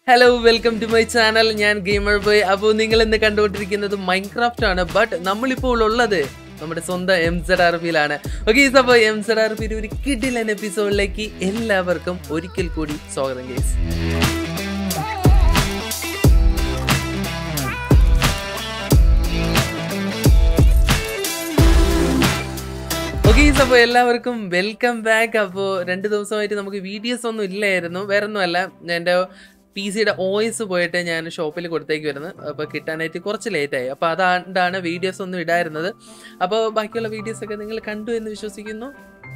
Hello welcome to my channel ഞാൻ gamer boy അപ്പോൾ നിങ്ങൾ ഇന്ന് കണ്ടുകൊണ്ടിരിക്കുന്നത് മൈൻക്രാഫ്റ്റ് ആണ് ബട്ട് നമ്മളിപ്പോൾ ഉള്ളത് നമ്മുടെ സ്വന്തം എം സെഡ് ആർ പിയിലാണ് ഓക്കെ അപ്പോൾ എം സെഡ് ആർ പിയിൽ ഒരു കിഡിലൻ എപ്പിസോഡിലേക്ക് എല്ലാവർക്കും ഒരിക്കൽ കൂടി സ്വാഗതം കേസ് ഓക്കെ അപ്പോൾ എല്ലാവർക്കും വെൽക്കം ബാക്ക് അപ്പോൾ രണ്ട് ദിവസമായിട്ട് നമുക്ക് വീഡിയോസ് ഒന്നും ഇല്ലായിരുന്നു വേറെ ഒന്നുമല്ല എൻ്റെ പി സിയുടെ ഓയിസ് പോയിട്ട് ഞാൻ ഷോപ്പിൽ കൊടുത്തേക്ക് വരുന്നത് അപ്പോൾ കിട്ടാനായിട്ട് കുറച്ച് ലേറ്റായി അപ്പോൾ അതുകൊണ്ടാണ് വീഡിയോസ് ഒന്നും ഇടായിരുന്നത് അപ്പോൾ ബാക്കിയുള്ള വീഡിയോസൊക്കെ നിങ്ങൾ കണ്ടു എന്ന് വിശ്വസിക്കുന്നു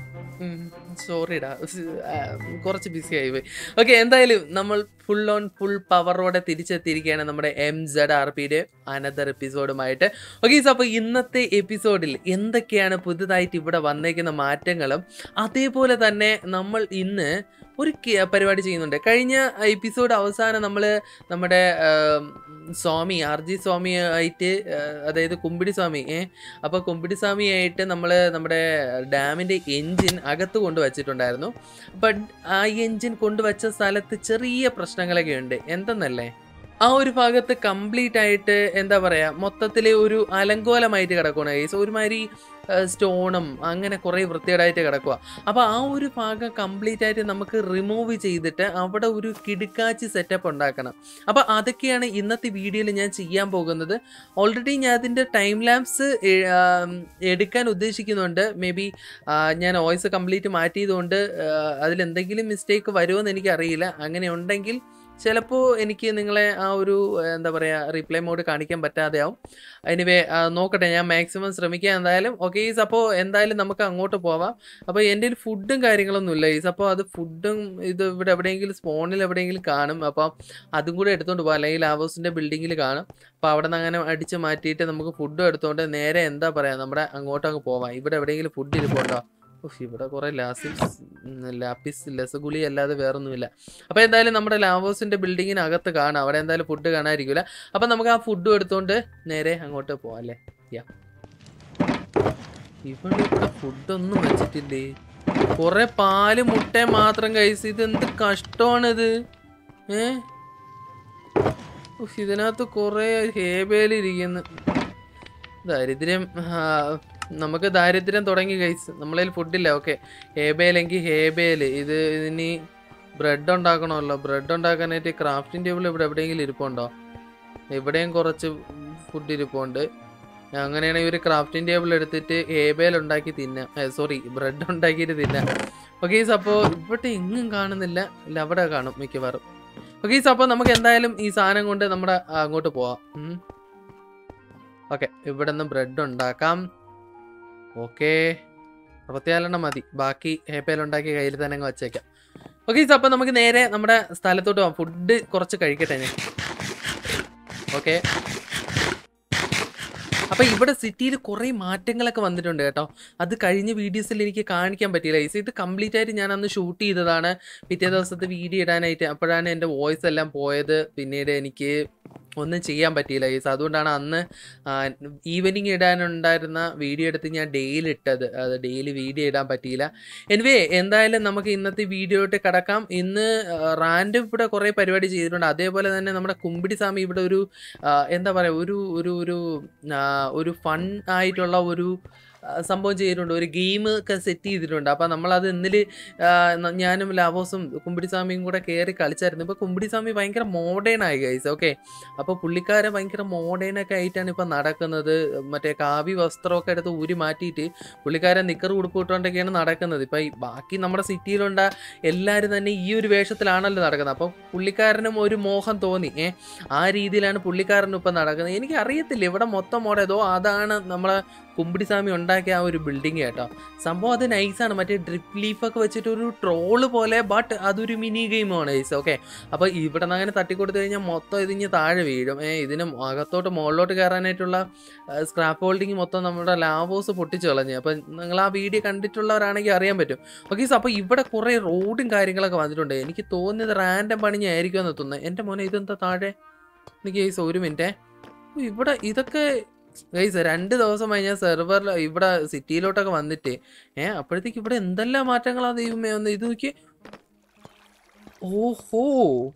സോറിടാ കുറച്ച് ബിസി ആയി പോയി ഓക്കെ എന്തായാലും നമ്മൾ ഫുൾ ഓൺ ഫുൾ പവറോടെ തിരിച്ചെത്തിയിരിക്കുകയാണ് നമ്മുടെ എം സെഡ് ആർ പിയുടെ അനദർ എപ്പിസോഡുമായിട്ട് ഓക്കെ സോ അപ്പോൾ ഇന്നത്തെ എപ്പിസോഡിൽ എന്തൊക്കെയാണ് പുതുതായിട്ട് ഇവിടെ വന്നേക്കുന്ന മാറ്റങ്ങളും അതേപോലെ തന്നെ നമ്മൾ ഇന്ന് ഒരു കി- പരിപാടി ചെയ്യുന്നുണ്ട് കഴിഞ്ഞ എപ്പിസോഡ് അവസാനം നമ്മൾ നമ്മുടെ ആം, സ്വാമി ആർ ജി സ്വാമി ആയിട്ട് ആ, അതായത് കുമ്പിടി സ്വാമി ഏ അപ്പോൾ കുമ്പിടി സ്വാമിയായിട്ട് നമ്മൾ നമ്മുടെ ഡാമിൻ്റെ എൻജിൻ അകത്ത് കൊണ്ടുവച്ചിട്ടുണ്ടായിരുന്നു ബട്ട് ആ എൻജിൻ കൊണ്ടുവച്ച സ്ഥലത്ത് ചെറിയ പ്രശ്നങ്ങളൊക്കെ ഉണ്ട് എന്തെന്നല്ലേ ആ ഒരു ഭാഗത്ത് കംപ്ലീറ്റ് ആയിട്ട് എന്താ പറയാ മൊത്തത്തിൽ ഒരു അലങ്കോലമായിട്ട് കിടക്കുകയാണ് കേസ് ഒരുമാതിരി സ്റ്റോണും അങ്ങനെ കുറേ വൃത്തികേടായിട്ട് കിടക്കുക അപ്പോൾ ആ ഒരു ഭാഗം കംപ്ലീറ്റ് ആയിട്ട് നമുക്ക് റിമൂവ് ചെയ്തിട്ട് അവിടെ ഒരു കിടുക്കാച്ചി സെറ്റപ്പ് ഉണ്ടാക്കണം അപ്പോൾ അതൊക്കെയാണ് ഇന്നത്തെ വീഡിയോയിൽ ഞാൻ ചെയ്യാൻ പോകുന്നത് ഓൾറെഡി ഞാൻ അതിൻ്റെ ടൈം ലാംസ് എടുക്കാൻ ഉദ്ദേശിക്കുന്നുണ്ട് മേ ബി ഞാൻ വോയിസ് കംപ്ലീറ്റ് മാറ്റിയതുകൊണ്ട് അതിലെന്തെങ്കിലും മിസ്റ്റേക്ക് വരുമോ എന്ന് എനിക്കറിയില്ല അങ്ങനെ ഉണ്ടെങ്കിൽ ചിലപ്പോൾ എനിക്ക് നിങ്ങളെ ആ ഒരു ആ, എന്താ പറയുക റിപ്ലൈ മോഡ് കാണിക്കാൻ പറ്റാതെയാവും എനിവേ നോക്കട്ടെ ഞാൻ മാക്സിമം ശ്രമിക്കാം എന്തായാലും ഓക്കെ ഈസ് അപ്പോൾ എന്തായാലും നമുക്ക് അങ്ങോട്ട് പോവാം അപ്പോൾ എൻ്റെ കയ്യിൽ ഫുഡും കാര്യങ്ങളൊന്നും ഇല്ല ഈസ് അപ്പോൾ അത് ഫുഡും ഇത് ഇവിടെ എവിടെയെങ്കിലും സ്പോണിൽ എവിടെയെങ്കിലും കാണും അപ്പം അതും കൂടെ എടുത്തുകൊണ്ട് പോകാം അല്ലെങ്കിൽ ലാവോസിൻ്റെ ബിൽഡിങ്ങിൽ കാണും അപ്പോൾ അവിടെ നിന്ന് അങ്ങനെ അടിച്ച് മാറ്റിയിട്ട് നമുക്ക് ഫുഡും എടുത്തുകൊണ്ട് നേരെ എന്താ പറയുക നമ്മുടെ അങ്ങോട്ട് അങ്ങ് പോവാം ഇവിടെ എവിടെയെങ്കിലും ഫുഡ് ഇരിപ്പുണ്ടോ ഉഫ്, ഇവിടെ കുറെ ലാസിസ് ലാപ്പിസ് ലസഗുളി അല്ലാതെ വേറൊന്നുമില്ല അപ്പോൾ എന്തായാലും നമ്മുടെ ലാവോസിന്റെ ബിൽഡിങ്ങിനകത്ത് കാണാം അവിടെ എന്തായാലും ഫുഡ് കാണാതിരിക്കില്ല അപ്പം നമുക്ക് ആ ഫുഡും എടുത്തുകൊണ്ട് നേരെ അങ്ങോട്ട് പോവാം അല്ലേ യാ ഇവിടെ ഇവിടെ ഫുഡൊന്നും വെച്ചിട്ടില്ലേ കുറെ പാല് മുട്ട മാത്രം കഴിച്ച് ഇത് എന്ത് കഷ്ടമാണിത് ഏ ഉഫ്, ഇതിനകത്ത് കുറെ ഹേബേലിരിക്കുന്നു ദാരിദ്ര്യം ആ, നമുക്ക് ദാരിദ്ര്യം തുടങ്ങി കഴിച്ച് നമ്മളതിൽ ഫുഡില്ല ഓക്കെ ഹേബേലെങ്കിൽ ഹേബേല് ഇത് ഇനി ബ്രെഡ് ഉണ്ടാക്കണമല്ലോ ബ്രെഡ് ഉണ്ടാക്കാനായിട്ട് ക്രാഫ്റ്റിംഗ് ടേബിൾ ഇവിടെ എവിടെയെങ്കിലും ഇരിപ്പുണ്ടോ ഇവിടെയും കുറച്ച് ഫുഡ് ഇരിപ്പുണ്ട് അങ്ങനെയാണെങ്കിൽ ഒരു ക്രാഫ്റ്റിംഗ് ടേബിൾ എടുത്തിട്ട് ഹേബേൽ ഉണ്ടാക്കി തിന്നാം സോറി ബ്രെഡ് ഉണ്ടാക്കിയിട്ട് തിന്നാം ഓക്കെ അപ്പോൾ ഇവിടെ എങ്ങും കാണുന്നില്ല ഇല്ല അവിടെ കാണും മിക്കവാറും ഓക്കെ അപ്പോൾ നമുക്ക് എന്തായാലും ഈ സാധനം കൊണ്ട് നമ്മുടെ ആ, അങ്ങോട്ട് പോവാം ഓക്കെ ഇവിടെ നിന്ന് ബ്രെഡ് ഉണ്ടാക്കാം ഓക്കെ അറുപത്തിനാലെണ്ണം മതി ബാക്കി ഹേപ്പേൽ ഉണ്ടാക്കി കയ്യിൽ തന്നെ അങ്ങ് വച്ചേക്കാം ഓക്കെ അപ്പോൾ നമുക്ക് നേരെ നമ്മുടെ സ്ഥലത്തോട്ട് പോകാം ഫുഡ് കുറച്ച് കഴിക്കട്ടെ ഞാൻ ഓക്കെ അപ്പോൾ ഇവിടെ സിറ്റിയിൽ കുറേ മാറ്റങ്ങളൊക്കെ വന്നിട്ടുണ്ട് കേട്ടോ അത് കഴിഞ്ഞ വീഡിയോസിൽ എനിക്ക് കാണിക്കാൻ പറ്റിയില്ല ഈസ് ഇത് കംപ്ലീറ്റ് ആയിട്ട് ഞാൻ അന്ന് ഷൂട്ട് ചെയ്തതാണ് പിറ്റേ ദിവസത്തെ വീഡിയോ ഇടാനായിട്ട് അപ്പോഴാണ് എൻ്റെ വോയിസ് എല്ലാം പോയത് പിന്നീട് എനിക്ക് ഒന്നും ചെയ്യാൻ പറ്റിയില്ല ഈസ് അതുകൊണ്ടാണ് അന്ന് ഈവനിങ് ഇടാനുണ്ടായിരുന്ന വീഡിയോ എടുത്ത് ഞാൻ ഡെയിലി ഇട്ടത് അത് ഡെയിലി വീഡിയോ ഇടാൻ പറ്റിയില്ല എനിവേ എന്തായാലും നമുക്ക് ഇന്നത്തെ വീഡിയോയിട്ട് കിടക്കാം ഇന്ന് റാൻഡും ഇവിടെ കുറേ പരിപാടി ചെയ്തിട്ടുണ്ട് അതേപോലെ തന്നെ നമ്മുടെ കുമ്പിടി സ്വാമി ഇവിടെ ഒരു ആ, എന്താ പറയുക ഒരു ഒരു ഒരു ആ, ഒരു ഫൺ ആയിട്ടുള്ള ഒരു ആ, സംഭവം ചെയ്തിട്ടുണ്ട് ഒരു ഗെയിം ഒക്കെ സെറ്റ് ചെയ്തിട്ടുണ്ട് അപ്പോൾ നമ്മളത് ഇന്നലെ ഞാനും ലാവോസും കുമ്പിടിസ്വാമിയും കൂടെ കയറി കളിച്ചായിരുന്നു ഇപ്പോൾ കുമ്പിടിസ്വാമി ഭയങ്കര മോഡേൺ ആയി ഗൈസ് ഓക്കെ അപ്പോൾ പുള്ളിക്കാരൻ ഭയങ്കര മോഡേൺ ഒക്കെ ആയിട്ടാണ് ഇപ്പോൾ നടക്കുന്നത് മറ്റേ കാവി വസ്ത്രമൊക്കെ എടുത്ത് ഊരി മാറ്റിയിട്ട് പുള്ളിക്കാരൻ നിക്കർ ഉടുപ്പ് ഇട്ടുകൊണ്ടൊക്കെയാണ് നടക്കുന്നത് ഇപ്പോൾ ഈ ബാക്കി നമ്മുടെ സിറ്റിയിലുണ്ട എല്ലാവരും തന്നെ ഈ ഒരു വേഷത്തിലാണല്ലോ നടക്കുന്നത് അപ്പോൾ പുള്ളിക്കാരനും ഒരു മോഹം തോന്നി ഏ ആ രീതിയിലാണ് പുള്ളിക്കാരനും ഇപ്പം നടക്കുന്നത് എനിക്ക് അറിയത്തില്ല ഇവിടെ മൊത്തം മോഡേതോ അതാണ് നമ്മളെ കുമ്പിടിസ്വാമി ഉണ്ടാക്കിയ ആ ഒരു ബിൽഡിംഗ് കേട്ടോ സംഭവം അത് നൈസാണ് മറ്റേ ഡ്രിപ്പ് ലീഫൊക്കെ വെച്ചിട്ട് ഒരു ട്രോള് പോലെ ബട്ട് അതൊരു മിനി ഗെയിമാണ് നൈസ് ഓക്കെ അപ്പോൾ ഇവിടെ നിന്ന് അങ്ങനെ തട്ടിക്കൊടുത്തു കഴിഞ്ഞാൽ മൊത്തം ഇതിഞ്ഞ് താഴെ വീഴും ഏ ഇതിന് അകത്തോട്ട് മുകളിലോട്ട് കയറാനായിട്ടുള്ള സ്ക്രാപ്പ് ഹോൾഡിങ് മൊത്തം നമ്മുടെ ലാവോസ് പൊട്ടിച്ചു കളഞ്ഞു അപ്പം നിങ്ങൾ ആ വീഡിയോ കണ്ടിട്ടുള്ളവരാണെങ്കിൽ അറിയാൻ പറ്റും ഓക്കെ അപ്പോൾ ഇവിടെ കുറേ റോഡും കാര്യങ്ങളൊക്കെ വന്നിട്ടുണ്ട് എനിക്ക് തോന്നിയത് റാൻഡം പണിഞ്ഞായിരിക്കും എന്ന് തോന്നുന്നത് എൻ്റെ മോനെ ഇതെന്താ താഴെ എനിക്ക് ഗൈസ് ഒരു മിനിറ്റേ ഇവിടെ ഇതൊക്കെ ഗൈസ് രണ്ട് ദിവസമായി ഞാൻ സെർവറിൽ ഇവിടെ സിറ്റിയിലോട്ടൊക്കെ വന്നിട്ട് ഏ അപ്പോഴത്തേക്ക് ഇവിടെ എന്തെല്ലാം മാറ്റങ്ങളാ ദൈവമേ ഒന്ന് ഇത് നോക്കി ഓഹോ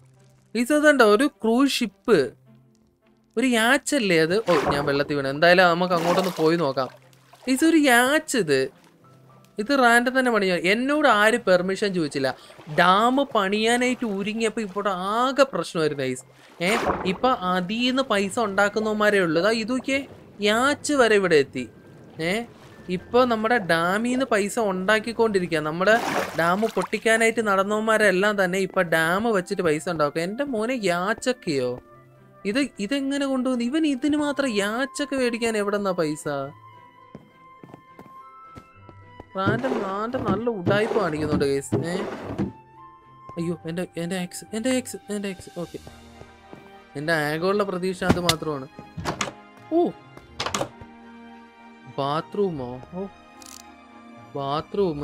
ഗൈസ് അതുണ്ടോ ഒരു ക്രൂസ് ഷിപ്പ് ഒരു യാച്ചല്ലേ അത് ഓ ഞാൻ വെള്ളത്തിൽ വീണു എന്തായാലും നമുക്ക് അങ്ങോട്ടൊന്ന് പോയി നോക്കാം ഗൈസ് ഒരു യാച്ച് ഇത് ഇത് റാൻഡം തന്നെ പണിയാ എന്നോട് ആരും പെർമിഷൻ ചോദിച്ചില്ല ഡാം പണിയാനായിട്ട് ഒരുങ്ങിയപ്പോൾ ഇവിടെ ആകെ പ്രശ്നമായിരുന്നു ഗൈസ് ഏ ഇപ്പൊ അതിൽ നിന്ന് പൈസ ഉണ്ടാക്കുന്നവന്മാരേ ഉള്ളൂ ഇതാ ഇതൊക്കെ യാച്ച് വരെ ഇവിടെ എത്തി ഏ ഇപ്പോൾ നമ്മുടെ ഡാമിൽ നിന്ന് പൈസ ഉണ്ടാക്കിക്കൊണ്ടിരിക്കുക നമ്മുടെ ഡാം പൊട്ടിക്കാനായിട്ട് നടന്നവന്മാരെല്ലാം തന്നെ ഇപ്പൊ ഡാം വെച്ചിട്ട് പൈസ ഉണ്ടാക്കുക എൻ്റെ മോനെ യാച്ചൊക്കെയോ ഇത് ഇതെങ്ങനെ കൊണ്ടുവന്നു ഇവൻ ഇതിന് മാത്രം യാച്ചൊക്കെ മേടിക്കാൻ എവിടെന്നാ പൈസ റാൻഡം റാൻഡം നല്ല ഉടായ്പ കാണിക്കുന്നുണ്ട് കേസ് ഏ അയ്യോ എൻ്റെ എൻ്റെ എക്സ് എൻ്റെ എക്സ് എൻ്റെ എക്സ് ഓക്കെ എൻ്റെ ആഗോളുടെ പ്രതീക്ഷ അത് മാത്രമാണ് ഓ ബാത്റൂമോ ഓ ബാത്റൂം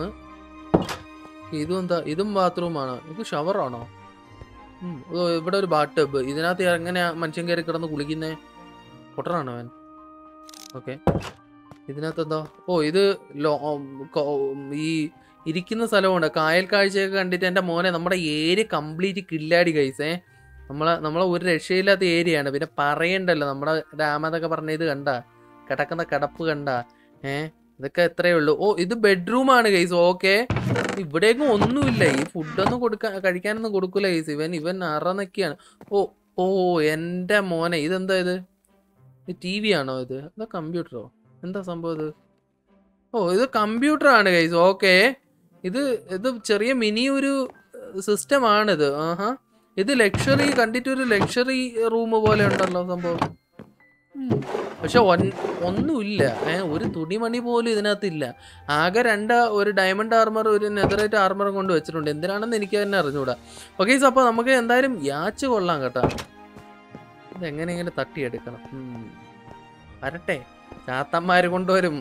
ഇതും എന്താ ഇതും ബാത്റൂമാണോ ഇത് ഷവറാണോ ഉം, ഓ ഇവിടെ ഒരു ബാത്ത് ടബ് ഇതിനകത്ത് എങ്ങനെയാ മനുഷ്യൻ കയറി കിടന്ന് കുളിക്കുന്നേ പൊട്ടറാണോ അവൻ ഓക്കെ ഇതിനകത്ത് എന്താ ഓ ഇത് ലോ ഉം, കൊ- ഉം, ഈ ഇരിക്കുന്ന സ്ഥലമുണ്ട് കായൽ കാഴ്ചയൊക്കെ കണ്ടിട്ട് എൻ്റെ മോനെ നമ്മുടെ ഏരിയ കംപ്ലീറ്റ് കില്ലാടി കഴിച്ചേ നമ്മളെ നമ്മളെ ഒരു രക്ഷയില്ലാത്ത ഏരിയയാണ് പിന്നെ പറയണ്ടല്ലോ നമ്മുടെ ഡാം എന്നൊക്കെ പറഞ്ഞ ഇത് കണ്ട കിടക്കുന്ന കിടപ്പ് കണ്ട ഏ ഇതൊക്കെ എത്രയേ ഉള്ളൂ ഓ ഇത് ബെഡ്റൂമാണ് ഗൈസ് ഓക്കെ ഇവിടേക്കും ഒന്നുമില്ല ഈ ഫുഡൊന്നും കൊടുക്കാൻ കഴിക്കാനൊന്നും കൊടുക്കൂല ഗൈസ് ഇവൻ ഇവൻ അറന്നൊക്കെയാണ് ഓ ഓ എൻ്റെ മോനെ ഇതെന്താ ഇത് ടി വി ആണോ ഇത് എന്താ കമ്പ്യൂട്ടറോ എന്താ സംഭവം ഇത് ഓ ഇത് കമ്പ്യൂട്ടർ ആണ് ഗൈസ് ഓക്കെ ഇത് ഇത് ചെറിയ മിനി ഒരു സിസ്റ്റം ആണിത് ആഹാ ഇത് ലക്ഷറി കണ്ടിട്ട് ഒരു ലക്ഷറി റൂം പോലെ ഉണ്ടല്ലോ സംഭവം ഉം. പക്ഷെ ഒൻ- ഒന്നുമില്ല ഏ ഒരു തുണിമണി പോലും ഇതിനകത്തില്ല ആകെ രണ്ട് ഒരു ഡയമണ്ട് ആർമർ ഒരു നെതറേറ്റ് ആർമർ കൊണ്ട് വെച്ചിട്ടുണ്ട് എന്തിനാണെന്ന് എനിക്ക് തന്നെ അറിഞ്ഞൂടാ ഓക്കെ സോ അപ്പോൾ നമുക്ക് എന്തായാലും യാച്ച് കൊള്ളാം കേട്ടോ ഇതെങ്ങനെ ഇങ്ങനെ തട്ടിയെടുക്കണം ഉം. വരട്ടെ ചാത്തന്മാര് കൊണ്ടുവരും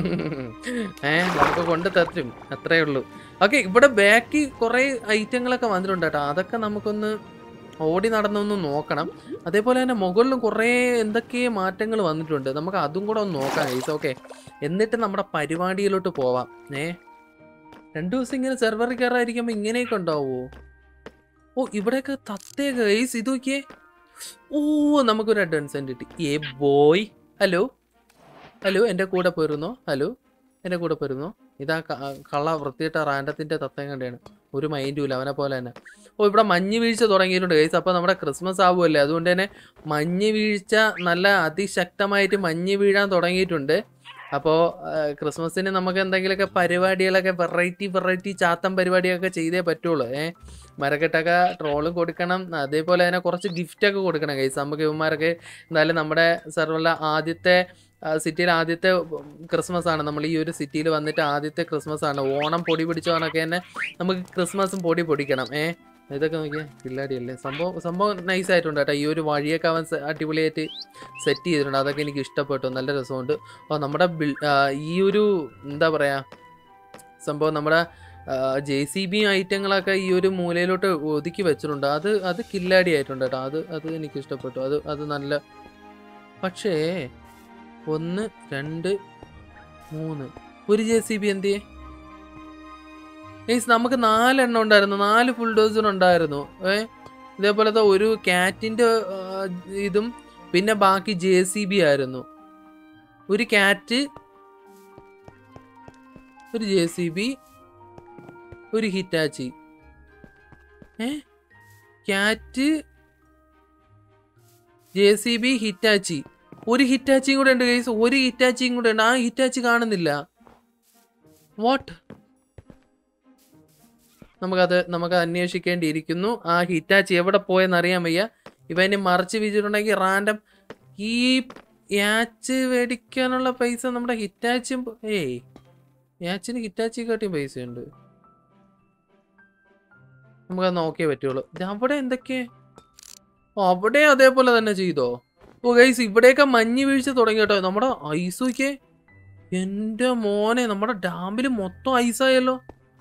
ഏ നമുക്ക് കൊണ്ട് തരും അത്രേ ഉള്ളൂ ഓക്കെ ഇവിടെ ബാക്കി കുറേ ഐറ്റങ്ങളൊക്കെ വന്നിട്ടുണ്ട് കേട്ടോ അതൊക്കെ നമുക്കൊന്ന് ഓടി നടന്നൊന്ന് നോക്കണം അതേപോലെ തന്നെ മുകളിലും കുറേ എന്തൊക്കെ മാറ്റങ്ങൾ വന്നിട്ടുണ്ട് നമുക്ക് അതും കൂടെ ഒന്ന് നോക്കാം ഗൈസ് ഓക്കെ എന്നിട്ട് നമ്മുടെ പരിപാടിയിലോട്ട് പോവാം ഏ രണ്ടു ദിവസം ഇങ്ങനെ സെർവറിൽ കയറാതിരിക്കുമ്പോൾ ഇങ്ങനെയൊക്കെ ഉണ്ടാവുമോ ഓ ഇവിടെയൊക്കെ തത്തേ ഗൈസ് ഇത് നോക്കിയേ ഓ നമുക്കൊരു അഡ്വാൻസ് കിട്ടി ഏ ബോയ് ഹലോ ഹലോ എൻ്റെ കൂടെ പോരുന്നോ ഹലോ എൻ്റെ കൂടെ പോരുന്നോ ഇതാ ക- കള്ള വൃത്തിയിട്ട റാൻഡത്തിൻ്റെ തത്തയും കണ്ടാണ് ഒരു മൈൻഡും ഇല്ല അവനെ പോലെ തന്നെ ഓ ഇവിടെ മഞ്ഞ് വീഴ്ച തുടങ്ങിയിട്ടുണ്ട് ഗൈസ് അപ്പോൾ നമ്മുടെ ക്രിസ്മസ് ആവുമല്ലേ അതുകൊണ്ട് തന്നെ മഞ്ഞ് വീഴ്ച നല്ല അതിശക്തമായിട്ട് മഞ്ഞ് വീഴാൻ തുടങ്ങിയിട്ടുണ്ട് അപ്പോൾ ക്രിസ്മസിന് നമുക്ക് എന്തെങ്കിലുമൊക്കെ പരിപാടികളൊക്കെ വെറൈറ്റി വെറൈറ്റി ചാത്തൻ പരിപാടിയൊക്കെ ചെയ്തേ പറ്റുള്ളൂ ഏ മരക്കെട്ടൊക്കെ ട്രോളും കൊടുക്കണം അതേപോലെ തന്നെ കുറച്ച് ഗിഫ്റ്റൊക്കെ കൊടുക്കണം കൈസ് നമുക്ക് ഇവന്മാരൊക്കെ എന്തായാലും നമ്മുടെ സർവല്ല ആദ്യത്തെ സിറ്റിയിൽ ആദ്യത്തെ ക്രിസ്മസ് ആണ് നമ്മൾ ഈ ഒരു സിറ്റിയിൽ വന്നിട്ട് ആദ്യത്തെ ക്രിസ്മസ് ആണ് ഓണം പൊടി പിടിച്ചോണൊക്കെ തന്നെ നമുക്ക് ക്രിസ്മസും പൊടി പൊടിക്കണം ഏ ഇതൊക്കെ നോക്കിയാൽ പിള്ളാടിയല്ലേ സംഭവം സംഭവം നൈസ് ആയിട്ടുണ്ട് കേട്ടോ ഈ ഒരു വഴിയൊക്കെ അവൻ സെ- അടിപൊളിയായിട്ട് സെറ്റ് ചെയ്തിട്ടുണ്ട് അതൊക്കെ എനിക്ക് ഇഷ്ടപ്പെട്ടു നല്ല രസമുണ്ട് അപ്പോൾ നമ്മുടെ ബിൽ- ആ, ഈ ഒരു എന്താ പറയുക സംഭവം നമ്മുടെ ജെ സി ബി ഐറ്റങ്ങളൊക്കെ ഈ ഒരു മൂലയിലോട്ട് ഒതുക്കി വെച്ചിട്ടുണ്ട് അത് അത് കില്ലാടി ആയിട്ടുണ്ട് കേട്ടോ അത് അത് എനിക്ക് ഇഷ്ടപ്പെട്ടു അത് അത് നല്ല പക്ഷേ ഒന്ന് രണ്ട് മൂന്ന് ഒരു ജെ സി ബി എന്തിയെ ഏയ്സ് നമുക്ക് നാലെണ്ണം ഉണ്ടായിരുന്നു നാല് ഫുൾ ഡോസർ ഉണ്ടായിരുന്നു ഏ ഇതേപോലത്തെ ഒരു കാറ്റിന്റെ ഇതും പിന്നെ ബാക്കി ജെ സി ബി ആയിരുന്നു ഒരു കാറ്റ് ഒരു ജെ സി ബി ഒരു ഹിറ്റാച്ചി ഏ Cat J C B Hitachi ഒരു ഹിറ്റാച്ചിയും കൂടെ ഉണ്ട് ഗൈസ് ഒരു ഹിറ്റാച്ചിയും കൂടെ ഉണ്ട് ആ ഹിറ്റാച്ചി കാണുന്നില്ല വാട്ട് നമുക്കത് നമുക്ക് അന്വേഷിക്കേണ്ടിയിരിക്കുന്നു ആ ഹിറ്റാച്ചി എവിടെ പോയെന്ന് അറിയാൻ വയ്യ ഇവന് മറിച്ച് വീച്ചിട്ടുണ്ടെങ്കിൽ റാൻഡം ഈ യാച്ച് മേടിക്കാനുള്ള പൈസ നമ്മുടെ ഹിറ്റാച്ചും ഏയ് യാച്ചിന് ഹിറ്റാച്ചി കാട്ടിയും പൈസയുണ്ട് നമുക്കത് നോക്കിയേ പറ്റുള്ളൂ ഇത് അവിടെ എന്തൊക്കെ ഓ, അവിടെ അതേപോലെ തന്നെ ചെയ്തോ ഓ ഗൈസ് ഇവിടെയൊക്കെ മഞ്ഞ് വീഴ്ച തുടങ്ങി കേട്ടോ നമ്മുടെ ഐസൊക്കെ എൻ്റെ മോനെ നമ്മുടെ ഡാമിൽ മൊത്തം ഐസായല്ലോ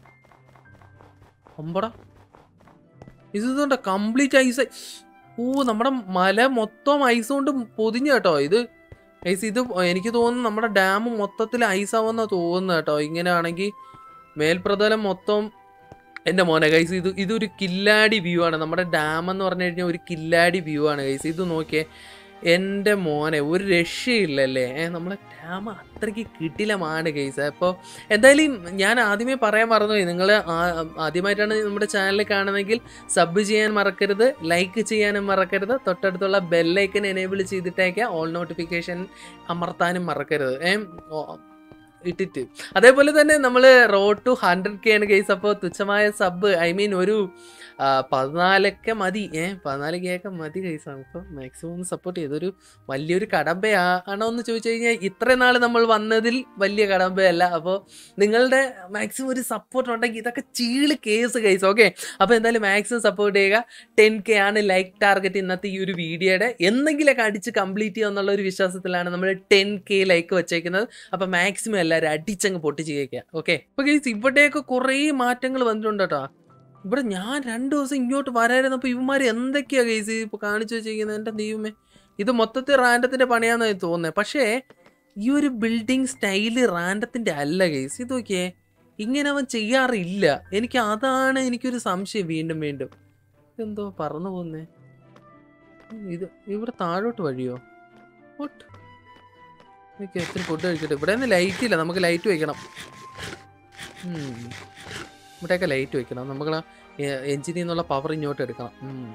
അമ്പടാ ഇത് ഇതുണ്ട് കംപ്ലീറ്റ് ഐസ് ഓ നമ്മുടെ മല മൊത്തം ഐസ് കൊണ്ട് പൊതിഞ്ഞു കേട്ടോ ഇത് ഐസ് ഇത് എനിക്ക് തോന്നുന്നു നമ്മുടെ ഡാം മൊത്തത്തിൽ ഐസാവുന്ന തോന്നുന്നു കേട്ടോ ഇങ്ങനെയാണെങ്കിൽ മേൽപ്രതലം മൊത്തം എൻ്റെ മോനെ ഗൈസ് ഇത് ഇതൊരു കില്ലാടി വ്യൂ ആണ് നമ്മുടെ ഡാം എന്ന് പറഞ്ഞു കഴിഞ്ഞാൽ ഒരു കില്ലാടി വ്യൂ ആണ് ഗൈസ് ഇത് നോക്കിയേ എൻ്റെ മോനെ ഒരു രക്ഷയില്ലല്ലേ ഏ നമ്മളെ ഡാം അത്രയ്ക്ക് കിട്ടിലമാണ് ഗൈസ് അപ്പോൾ എന്തായാലും ഞാൻ ആദ്യമേ പറയാൻ മറന്നുപോയി നിങ്ങൾ ആദ്യമായിട്ടാണ് നമ്മുടെ ചാനൽ കാണുന്നതെങ്കിൽ സബ് ചെയ്യാൻ മറക്കരുത് ലൈക്ക് ചെയ്യാനും മറക്കരുത് തൊട്ടടുത്തുള്ള ബെല്ലൈക്കൻ എനേബിൾ ചെയ്തിട്ടേക്കുക ഓൾ നോട്ടിഫിക്കേഷൻ അമർത്താനും മറക്കരുത് ഏ ഓ, ഇട്ടിട്ട് അതേപോലെ തന്നെ നമ്മൾ റോഡ് ടു ഹൺഡ്രഡ് കെ ആണ് കേസ് അപ്പോൾ തുച്ഛമായ സബ് ഐ മീൻ ഒരു ആ, പതിനാലൊക്കെ മതി ഏ പതിനാല് കെ ഒക്കെ മതി കേസ് അപ്പോൾ മാക്സിമം ഒന്ന് സപ്പോർട്ട് ചെയ്തൊരു വലിയൊരു കടമ്പയാണോ എന്ന് ചോദിച്ചു കഴിഞ്ഞാൽ ഇത്രയും നാൾ നമ്മൾ വന്നതിൽ വലിയ കടമ്പയല്ല അപ്പോൾ നിങ്ങളുടെ മാക്സിമം ഒരു സപ്പോർട്ട് ഉണ്ടെങ്കിൽ ഇതൊക്കെ ചീള് കേസ് കേസ് ഓക്കെ അപ്പോൾ എന്തായാലും മാക്സിമം സപ്പോർട്ട് ചെയ്യുക ടെൻ കെ ആണ് ലൈക്ക് ടാർഗറ്റ് ഇന്നത്തെ ഈ ഒരു വീഡിയോയുടെ എന്തെങ്കിലുമൊക്കെ അടിച്ച് കംപ്ലീറ്റ് ചെയ്യുക എന്നുള്ള ഒരു വിശ്വാസത്തിലാണ് നമ്മൾ ടെൻ കെ ലൈക്ക് വെച്ചേക്കുന്നത് അപ്പോൾ മാക്സിമം എല്ലാവരും അടിച്ചങ്ങ് പൊട്ടിച്ച് കേൾക്കുക ഓക്കെ അപ്പോൾ ഗൈസ് ഇവിടെയൊക്കെ കുറേ മാറ്റങ്ങൾ വന്നിട്ടുണ്ട് കേട്ടോ ഇവിടെ ഞാൻ രണ്ട് ദിവസം ഇങ്ങോട്ട് വരായിരുന്നപ്പോൾ ഇവന്മാർ എന്തൊക്കെയാ ഗൈസ് ഇപ്പോൾ കാണിച്ചു വെച്ചിരിക്കുന്നത് എൻ്റെ ദൈവമേ ഇത് മൊത്തത്തിൽ റാൻഡത്തിൻ്റെ പണിയാണെന്ന് എനിക്ക് തോന്നുന്നത് പക്ഷേ ഈ ഒരു ബിൽഡിംഗ് സ്റ്റൈല് റാൻഡത്തിൻ്റെ അല്ല ഗൈസ് ഇത് നോക്കിയേ ഇങ്ങനെ അവൻ ചെയ്യാറില്ല എനിക്ക് അതാണ് എനിക്കൊരു സംശയം വീണ്ടും വീണ്ടും ഇതെന്തോ പറന്നു പോകുന്നേ ഉം, ഇത് ഇവിടെ താഴോട്ട് വഴിയോ What? ഓക്കെ എത്ര ഫുഡ് കഴിക്കട്ടെ ഇവിടെ ഒന്നും ലൈറ്റ് ഇല്ല നമുക്ക് ലൈറ്റ് വെക്കണം ഉം. ഇവിടെയൊക്കെ ലൈറ്റ് വെക്കണം നമുക്ക് എഞ്ചിനിൽ നിന്നുള്ള പവർ ഇങ്ങോട്ട് എടുക്കണം ഉം.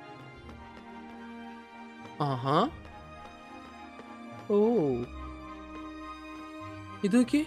ആഹാ ഓ ഇത് നോക്കി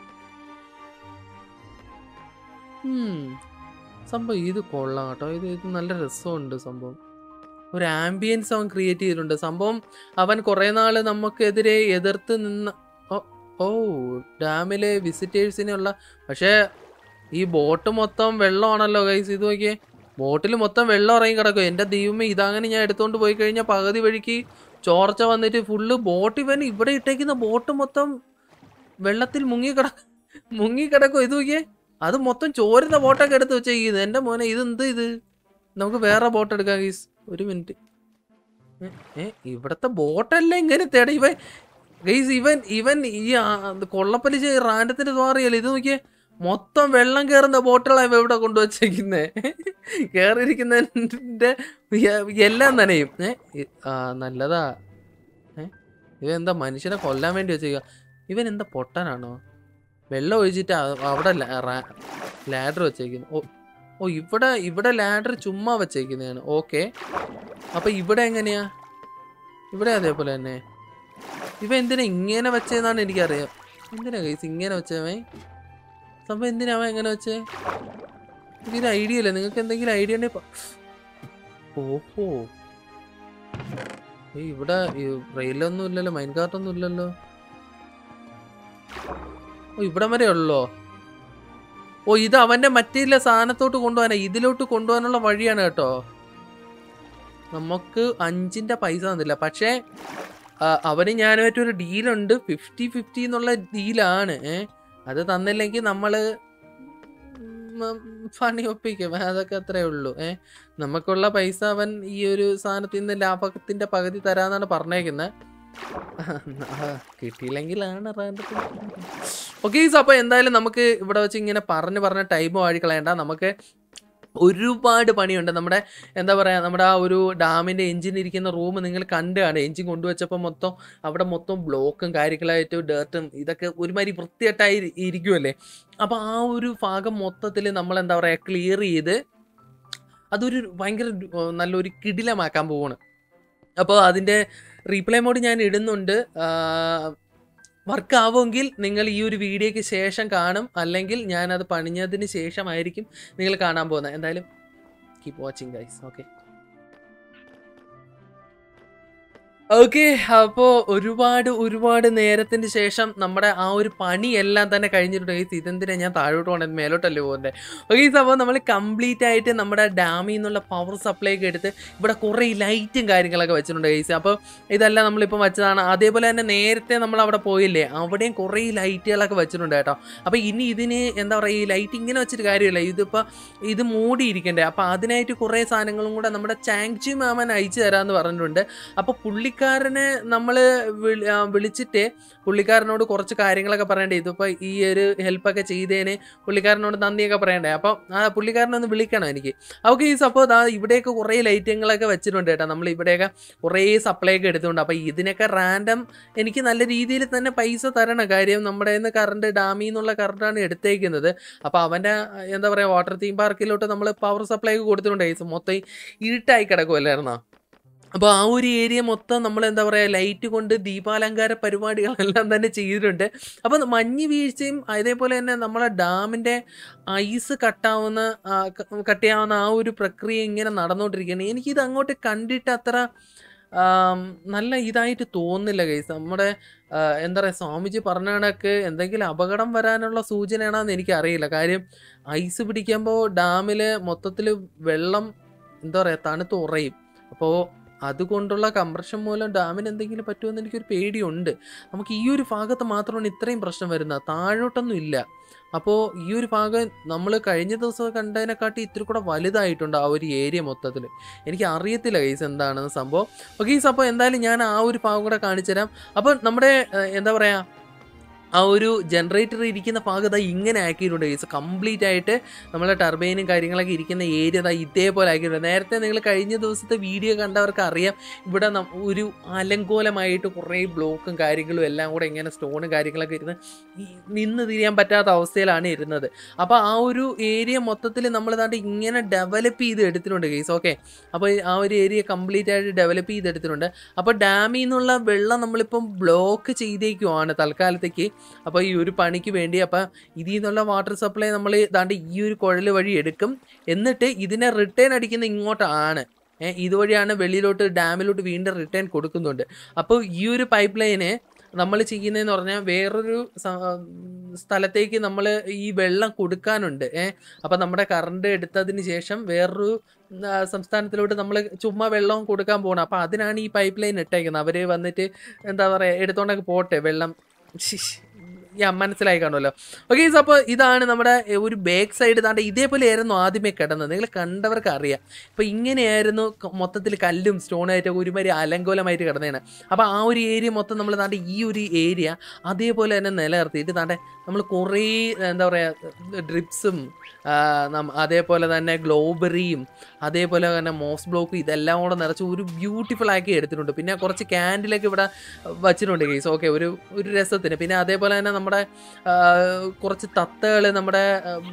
സംഭവം ഇത് കൊള്ളാം കേട്ടോ ഇത് ഇത് നല്ല രസമുണ്ട് സംഭവം ഒരു ആംബിയൻസ് അവൻ ക്രിയേറ്റ് ചെയ്തിട്ടുണ്ട് സംഭവം അവൻ കുറേ നാൾ നമുക്കെതിരെ എതിർത്ത് നിന്ന ഓ ഓ ഡാമിലെ വിസിറ്റേഴ്സിനുള്ള പക്ഷേ ഈ ബോട്ട് മൊത്തം വെള്ളമാണല്ലോ ഗൈസ് ഇത് നോക്കിയേ ബോട്ടിൽ മൊത്തം വെള്ളം ഇറങ്ങി കിടക്കും എൻ്റെ ദൈവമേ ഇതങ്ങനെ ഞാൻ എടുത്തോണ്ട് പോയി കഴിഞ്ഞാൽ പകുതി വഴിക്ക് ചോർച്ച വന്നിട്ട് ഫുള്ള് ബോട്ട് ഇവൻ ഇവിടെ ഇട്ടേക്കുന്ന ബോട്ട് മൊത്തം വെള്ളത്തിൽ മുങ്ങി കിട മുങ്ങി കിടക്കും ഇത് നോക്കിയേ അത് മൊത്തം ചോരുന്ന ബോട്ടൊക്കെ എടുത്ത് വെച്ചേക്കുന്നത് എൻ്റെ മോനെ ഇത് എന്ത് ഇത് നമുക്ക് വേറെ ബോട്ട് എടുക്കാം ഗീസ് ഒരു മിനിറ്റ് ഏ, ഏ ഇവിടത്തെ ബോട്ടല്ല ഇങ്ങനത്തെ എടാ ഇവൻ ഗൈസ് ഇവൻ ഇവൻ ഈ കൊള്ളപ്പലിച്ച് റാൻഡത്തിന്റെ തോറിയല്ലേ ഇത് നോക്കിയേ മൊത്തം വെള്ളം കയറുന്ന ബോട്ടുകളാണ് ഇവ ഇവിടെ കൊണ്ടുവച്ചേക്കുന്നേ കയറിയിരിക്കുന്നതിന്റെ എല്ലാം നനയും ഏ ഇ- ആ നല്ലതാ ഏ ഇവൻ എന്താ മനുഷ്യനെ കൊല്ലാൻ വേണ്ടി വെച്ചേക്ക ഇവൻ എന്താ പൊട്ടനാണോ വെള്ളം ഒഴിച്ചിട്ട് അ- അവിടെ ലാഡർ വെച്ചേക്കുന്നു ഓ ഓ ഇവിടെ ഇവിടെ ലാഡർ ചുമ്മാ വെച്ചേക്കുന്നതാണ് ഓക്കെ അപ്പൊ ഇവിടെ എങ്ങനെയാ ഇവിടെ അതേപോലെ തന്നെ ഇവ എന്തിനാ ഇങ്ങനെ വെച്ചതെന്നാണ് എനിക്കറിയാം എന്തിനാ കൈസ് ഇങ്ങനെ വെച്ചവൻ സംഭവം എന്തിനാ അവൻ എങ്ങനെ വെച്ചേ ഇതിന് ഐഡിയ ഇല്ല നിങ്ങൾക്ക് എന്തെങ്കിലും ഐഡിയ ഉണ്ടെങ്കിൽ പ- ഓഹോ ഏയ് ഇവിടെ റെയിലൊന്നും ഇല്ലല്ലോ മൈൻ കാർട്ടൊന്നും ഇല്ലല്ലോ ഓ ഇവിടം വരെ ഉള്ളോ ഓ ഇത് അവന്റെ മറ്റേ സാധനത്തോട്ട് കൊണ്ടുപോകാനാ ഇതിലോട്ട് കൊണ്ടുപോകാനുള്ള വഴിയാണ് കേട്ടോ നമുക്ക് അഞ്ചിന്റെ പൈസ തന്നില്ല പക്ഷേ ആ, അവന് ഞാനുമായിട്ട് ഒരു ഡീലുണ്ട് ഫിഫ്റ്റി ഫിഫ്റ്റി എന്നുള്ള ഡീലാണ് ഏ അത് തന്നില്ലെങ്കിൽ നമ്മള് ഉം, പണി ഒപ്പിക്കും അതൊക്കെ അത്രേ ഉള്ളൂ ഏ നമുക്കുള്ള പൈസ അവൻ ഈ ഒരു സാധനത്തിൽ നിന്ന് ലാഭത്തിന്റെ പകുതി തരാന്നാണ് പറഞ്ഞേക്കുന്നത് കിട്ടിയില്ലെങ്കിലാണ് ഓക്കെ അപ്പൊ എന്തായാലും നമുക്ക് ഇവിടെ വെച്ച് ഇങ്ങനെ പറഞ്ഞു പറഞ്ഞ ടൈം വാഴി കളയണ്ട നമുക്ക് ഒരുപാട് പണിയുണ്ട് നമ്മുടെ എന്താ പറയുക നമ്മുടെ ആ ഒരു ഡാമിൻ്റെ എഞ്ചിൻ ഇരിക്കുന്ന റൂം നിങ്ങൾ കണ്ടാണ് എഞ്ചിൻ കൊണ്ടുവച്ചപ്പോൾ മൊത്തം അവിടെ മൊത്തം ബ്ലോക്കും കാര്യങ്ങളായിട്ട് ഡേർട്ടും ഇതൊക്കെ ഒരുമാതിരി വൃത്തിയായിട്ടായി ഇരി- ഇരിക്കുമല്ലേ അപ്പോൾ ആ ഒരു ഭാഗം മൊത്തത്തിൽ നമ്മൾ എന്താ പറയുക ക്ലിയർ ചെയ്ത് അതൊരു ഭയങ്കര ഏർ, നല്ലൊരു കിടിലമാക്കാൻ പോവാണ് അപ്പോൾ അതിൻ്റെ റീപ്ലൈ മോഡ് ഞാൻ ഇടുന്നുണ്ട് വർക്ക് ആവുമെങ്കിൽ നിങ്ങൾ ഈ ഒരു വീഡിയോയ്ക്ക് ശേഷം കാണും അല്ലെങ്കിൽ ഞാനത് പണിഞ്ഞതിന് ശേഷമായിരിക്കും നിങ്ങൾ കാണാൻ പോകുന്നത് എന്തായാലും keep watching guys okay okay അപ്പോൾ ഒരുപാട് ഒരുപാട് നേരത്തിന് ശേഷം നമ്മുടെ ആ ഒരു പണിയെല്ലാം തന്നെ കഴിഞ്ഞിട്ടുണ്ട് ഗൈസ് ഇതെന്തിനാ ഞാൻ താഴോട്ട് പോകണത് മേലോട്ടല്ലേ പോകുന്നത് ഓക്കെ അപ്പോൾ നമ്മൾ കംപ്ലീറ്റ് ആയിട്ട് നമ്മുടെ ഡാമിൽ നിന്നുള്ള പവർ സപ്ലൈ ഒക്കെ എടുത്ത് ഇവിടെ കുറേ ലൈറ്റും കാര്യങ്ങളൊക്കെ വെച്ചിട്ടുണ്ട് ഗൈസ് അപ്പോൾ ഇതെല്ലാം നമ്മളിപ്പോൾ വെച്ചതാണ് അതേപോലെ തന്നെ നേരത്തെ നമ്മൾ അവിടെ പോയില്ലേ അവിടെയും കുറേ ലൈറ്റുകളൊക്കെ വെച്ചിട്ടുണ്ട് കേട്ടോ അപ്പോൾ ഇനി ഇതിന് എന്താ പറയുക ഈ ലൈറ്റ് ഇങ്ങനെ വെച്ചിട്ട് കാര്യമില്ല ഇതിപ്പോൾ ഇത് മൂടിയിരിക്കണ്ടേ അപ്പോൾ അതിനായിട്ട് കുറേ സാധനങ്ങളും കൂടെ നമ്മുടെ ചാങ്ചി മാമൻ അയച്ചു തരാമെന്ന് പറഞ്ഞിട്ടുണ്ട് അപ്പോൾ പുള്ളിക്കാരൻ പുള്ളിക്കാരനെ നമ്മൾ വിളിച്ചിട്ട് പുള്ളിക്കാരനോട് കുറച്ച് കാര്യങ്ങളൊക്കെ പറയണ്ടേ ഇതിപ്പോൾ ഈ ഒരു ഹെൽപ്പൊക്കെ ചെയ്തതിന് പുള്ളിക്കാരനോട് നന്ദിയൊക്കെ പറയണ്ടേ അപ്പം ആ പുള്ളിക്കാരനെ ഒന്ന് വിളിക്കണം എനിക്ക് അവർക്ക് ഈ സപ്പോസ് ആ ഇവിടെയൊക്കെ കുറേ ലൈറ്റുകളൊക്കെ വെച്ചിട്ടുണ്ട് കേട്ടോ നമ്മൾ ഇവിടെയൊക്കെ കുറേ സപ്ലൈ ഒക്കെ എടുത്തുകൊണ്ട് അപ്പോൾ ഇതിനൊക്കെ റാൻഡം എനിക്ക് നല്ല രീതിയിൽ തന്നെ പൈസ തരണം കാര്യം നമ്മുടെ നിന്ന് കറണ്ട് ഡാമിൽ നിന്നുള്ള കറണ്ടാണ് എടുത്തേക്കുന്നത് അപ്പോൾ അവൻ്റെ എന്താ പറയുക വാട്ടർ തീം പാർക്കിലോട്ട് നമ്മൾ പവർ സപ്ലൈ ഒക്കെ കൊടുത്തിട്ടുണ്ട് ഗൈസ് മൊത്തം ഇരുട്ടായി കിടക്കുമല്ലായിരുന്നോ അപ്പോൾ ആ ഒരു ഏരിയ മൊത്തം നമ്മൾ എന്താ പറയുക ലൈറ്റ് കൊണ്ട് ദീപാലങ്കാര പരിപാടികളെല്ലാം തന്നെ ചെയ്തിട്ടുണ്ട് അപ്പോൾ മഞ്ഞ് വീഴ്ചയും അതേപോലെ തന്നെ നമ്മളെ ഡാമിൻ്റെ ഐസ് കട്ടാവുന്ന ആ, ക- കട്ട് ചെയ്യാവുന്ന ആ ഒരു പ്രക്രിയ ഇങ്ങനെ നടന്നുകൊണ്ടിരിക്കുകയാണ് എനിക്കിത് അങ്ങോട്ട് കണ്ടിട്ട് അത്ര ആം, നല്ല ഇതായിട്ട് തോന്നുന്നില്ല ഗൈസ് നമ്മുടെ ആ, എന്താ പറയുക സ്വാമിജി പറഞ്ഞ കണക്ക് എന്തെങ്കിലും അപകടം വരാനുള്ള സൂചനയാണെന്ന് എനിക്കറിയില്ല കാര്യം ഐസ് പിടിക്കുമ്പോൾ ഡാമിൽ മൊത്തത്തിൽ വെള്ളം എന്താ പറയുക തണുത്ത് ഉറയും അപ്പോൾ അതുകൊണ്ടുള്ള കംപ്രഷൻ മൂലം ഡാമിന് എന്തെങ്കിലും പറ്റുമെന്ന് എനിക്കൊരു പേടിയുണ്ട് നമുക്ക് ഈ ഒരു ഭാഗത്ത് മാത്രമാണ് ഇത്രയും പ്രശ്നം വരുന്നത് താഴോട്ടൊന്നും ഇല്ല അപ്പോൾ ഈ ഒരു ഭാഗം നമ്മൾ കഴിഞ്ഞ ദിവസം കണ്ടതിനെക്കാട്ടി ഇത്തിരി കൂടെ വലുതായിട്ടുണ്ട് ആ ഒരു ഏരിയ മൊത്തത്തിൽ എനിക്ക് അറിയത്തില്ല ഗൈസ് എന്താണെന്ന് സംഭവം ഓക്കെ ഗൈസ് അപ്പോൾ എന്തായാലും ഞാൻ ആ ഒരു ഭാഗം കൂടെ കാണിച്ചു തരാം അപ്പോൾ നമ്മുടെ ഏഹ്, എന്താ പറയുക ആ ഒരു ജനറേറ്റർ ഇരിക്കുന്ന ഭാഗം ദാ ഇങ്ങനെ ആക്കിയിട്ടുണ്ട് ഗൈസ് കംപ്ലീറ്റ് ആയിട്ട് നമ്മളെ ടർബൈനും കാര്യങ്ങളൊക്കെ ഇരിക്കുന്ന ഏരിയ ദാ ഇതേപോലെ ആക്കിയിട്ടുണ്ട് നേരത്തെ നിങ്ങൾ കഴിഞ്ഞ ദിവസത്തെ വീഡിയോ കണ്ടവർക്ക് അറിയാം ഇവിടെ നം- ഒരു അലങ്കോലമായിട്ട് കുറേ ബ്ലോക്കും കാര്യങ്ങളും എല്ലാം കൂടെ ഇങ്ങനെ സ്റ്റോണും കാര്യങ്ങളൊക്കെ ഇരുന്ന് ഈ നിന്ന് തിരിയാൻ പറ്റാത്ത അവസ്ഥയിലാണ് ഇരുന്നത് അപ്പോൾ ആ ഒരു ഏരിയ മൊത്തത്തിൽ നമ്മൾ ദാണ്ട് ഇങ്ങനെ ഡെവലപ്പ് ചെയ്ത് എടുത്തിട്ടുണ്ട് ഗൈസ് ഓക്കെ അപ്പോൾ ആ ഒരു ഏരിയ കംപ്ലീറ്റ് ആയിട്ട് ഡെവലപ്പ് ചെയ്തെടുത്തിട്ടുണ്ട് അപ്പോൾ ഡാമിൽ നിന്നുള്ള വെള്ളം നമ്മളിപ്പം ബ്ലോക്ക് ചെയ്തേക്കുവാണ് തൽക്കാലത്തേക്ക് അപ്പോൾ ഈ ഒരു പണിക്ക് വേണ്ടി അപ്പോൾ ഇതിൽ നിന്നുള്ള വാട്ടർ സപ്ലൈ നമ്മൾ ദാണ്ട് ഈ ഒരു കുഴൽ വഴി എടുക്കും എന്നിട്ട് ഇതിനെ റിട്ടേൺ അടിക്കുന്ന ഇങ്ങോട്ടാണ് ഏ, ഇതുവഴിയാണ് വെളിയിലോട്ട് ഡാമിലോട്ട് വീണ്ടും റിട്ടേൺ കൊടുക്കുന്നുണ്ട് അപ്പോൾ ഈ ഒരു പൈപ്പ് ലൈന് നമ്മൾ ചെയ്യുന്നതെന്ന് പറഞ്ഞാൽ വേറൊരു സ- സ്ഥലത്തേക്ക് നമ്മൾ ഈ വെള്ളം കൊടുക്കാനുണ്ട് ഏ അപ്പം നമ്മുടെ കറണ്ട് എടുത്തതിന് ശേഷം വേറൊരു ആ, സംസ്ഥാനത്തിലോട്ട് നമ്മൾ ചുമ്മാ വെള്ളവും കൊടുക്കാൻ പോകണം അപ്പം അതിനാണ് ഈ പൈപ്പ് ലൈൻ ഇട്ടേക്കുന്നത് അവർ വന്നിട്ട് എന്താ പറയുക എടുത്തോണ്ടൊക്കെ പോട്ടെ വെള്ളം ശ്ശിഷ്. ഞാൻ മനസ്സിലായി കാണുമല്ലോ ഓക്കെ അപ്പോൾ ഇതാണ് നമ്മുടെ എ, ഒരു ബാക്ക് സൈഡ് താണ്ട് ഇതേപോലെ ആയിരുന്നു ആദ്യമേ കിടന്നത് നിങ്ങൾ കണ്ടവർക്ക് അറിയാം ഇപ്പോൾ ഇങ്ങനെയായിരുന്നു ക- മൊത്തത്തിൽ കല്ലും സ്റ്റോണായിട്ടൊക്കെ ഒരുമാതിരി അലങ്കോലമായിട്ട് കിടന്നതാണ് അപ്പോൾ ആ ഒരു ഏരിയ മൊത്തം നമ്മൾ താണ്ട് ഈ ഒരു ഏരിയ അതേപോലെ തന്നെ നിലനിർത്തിയിട്ട് താണ്ടെ നമ്മൾ കുറേ എന്താ പറയുക ഡ്രിപ്സും അതേപോലെ തന്നെ ഗ്ലോബറിയും അതേപോലെ തന്നെ മോസ് ബ്ലോക്കും ഇതെല്ലാം കൂടെ നിറച്ച് ഒരു ബ്യൂട്ടിഫുൾ ആക്കി എടുത്തിട്ടുണ്ട് പിന്നെ കുറച്ച് ക്യാൻഡിലൊക്കെ ഇവിടെ വച്ചിട്ടുണ്ട് കേസ് ഓക്കെ ഒരു ഒരു രസത്തിന് പിന്നെ അതേപോലെ തന്നെ നമ്മുടെ ആ, കുറച്ച് തത്തകൾ നമ്മുടെ ഉം,